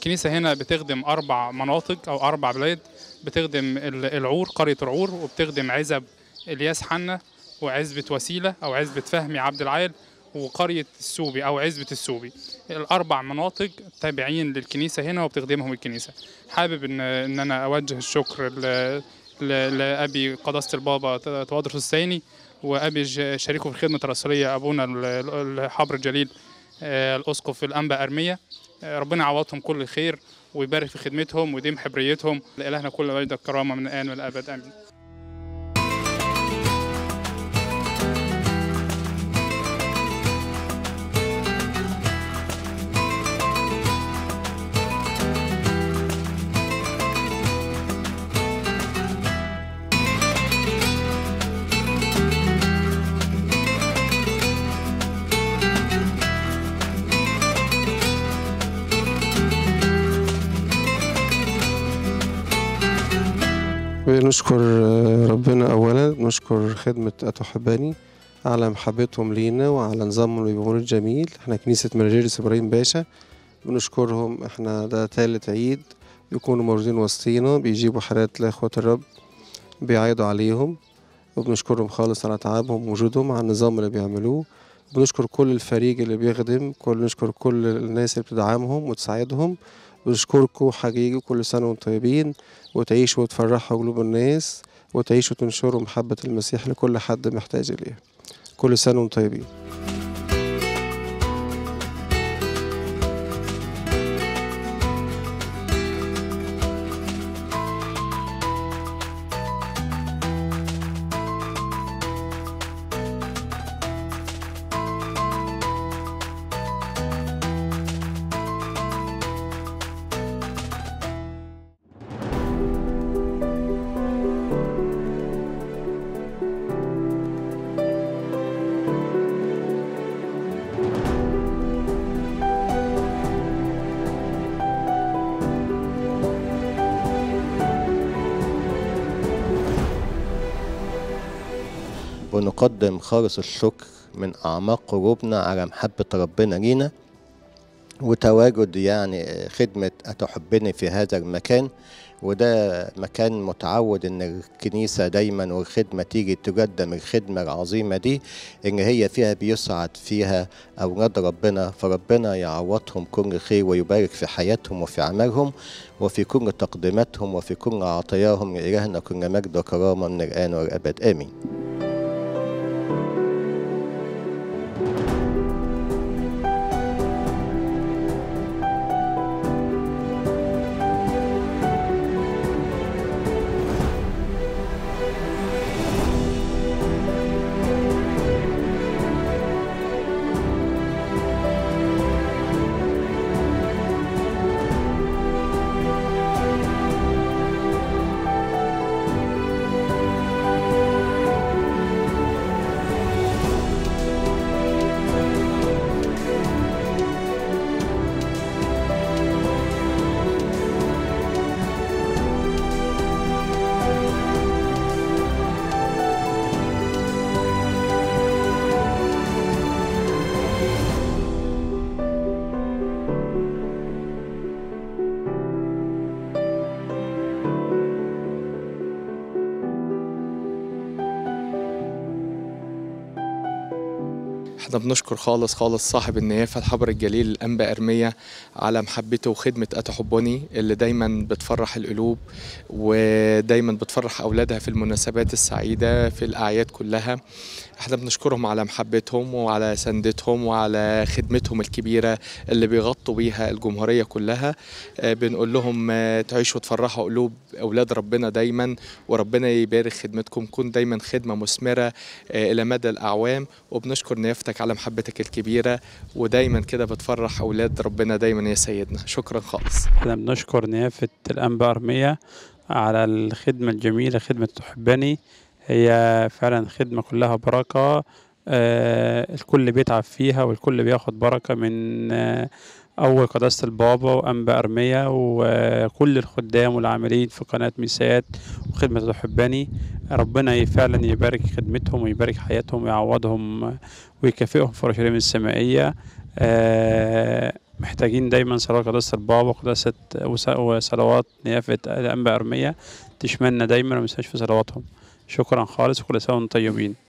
الكنيسة هنا بتخدم أربع مناطق أو أربع بلاد بتخدم ال- العور قرية العور وبتخدم عزب إلياس حنا وعزبة وسيلة أو عزبة فهمي عبد العال وقرية السوبي أو عزبة السوبي الأربع مناطق تابعين للكنيسة هنا وبتخدمهم الكنيسة حابب إن إن أنا أوجه الشكر ل- ل- لأبي قداسة البابا توادرس الثاني وأبي ج- شريكه في الخدمة الرسولية أبونا ال- ال- الحبر الجليل آه، الأسقف الأنبا أرمية آه، ربنا يعوضهم كل خير ويبارك في خدمتهم ويديم حبريتهم لإلهنا كل مجد الكرامة من الآن والأبد آمين بنشكر ربنا أولا نشكر خدمة أتحباني على محبتهم لينا وعلى نظامهم الجمهور الجميل احنا كنيسة مرجيرس إبراهيم باشا بنشكرهم احنا ده تالت عيد يكونوا موجودين وسطينا بيجيبوا حالات لإخوة الرب بيعيدوا عليهم وبنشكرهم خالص على تعبهم ووجودهم على النظام اللي بيعملوه بنشكر كل الفريق اللي بيخدم كل نشكر كل الناس اللي بتدعمهم وتساعدهم بنشكركم حقيقي كل سنة وانتم طيبين وتعيشوا وتفرحوا قلوب الناس وتعيشوا وتنشروا محبة المسيح لكل حد محتاج إليها كل سنة وانتم طيبين ونقدم خالص الشكر من أعماق قلوبنا على محبة ربنا لينا وتواجد يعني خدمة أتحبني في هذا المكان وده مكان متعود ان الكنيسة دايما والخدمة تيجي تقدم الخدمة العظيمة دي ان هي فيها بيسعد فيها اولاد ربنا فربنا يعوضهم كل خير ويبارك في حياتهم وفي عملهم وفي كل تقديماتهم وفي كل عطاياهم لإلهنا كل مجد وكرامة من الآن والأبد آمين احنا بنشكر خالص خالص صاحب النيافة الحبر الجليل الأنبا أرمية على محبته وخدمة أتحبني اللي دايما بتفرح القلوب ودايما بتفرح أولادها في المناسبات السعيدة في الأعياد كلها احنا بنشكرهم على محبتهم وعلى سندتهم وعلى خدمتهم الكبيرة اللي بيغطوا بيها الجمهورية كلها آه، بنقول لهم آه، تعيشوا وتفرحوا قلوب أولاد ربنا دايما وربنا يبارك خدمتكم كون دايما خدمة مثمرة آه، إلى مدى الأعوام وبنشكر نيافتك على محبتك الكبيرة ودايما كده بتفرح أولاد ربنا دايما يا سيدنا شكرا خالص احنا بنشكر نيافة الأنبا أرمية على الخدمة الجميلة خدمة تحبني هي فعلا خدمة كلها بركة آه الكل بيتعب فيها والكل بياخد بركة من آه أول قداسة البابا وأنبا أرمية وكل الخدام والعاملين في قناة ميسات وخدمة تحبني ربنا فعلا يبارك خدمتهم ويبارك حياتهم ويعوضهم ويكافئهم في أورشليم السمائية آه محتاجين دايما صلوات قداسة البابا وقداسة وس- وصلوات نيافة الأنبا أرمية تشملنا دايما ومنساش في صلواتهم شكرا خالص وكل سنة وانتم طيبين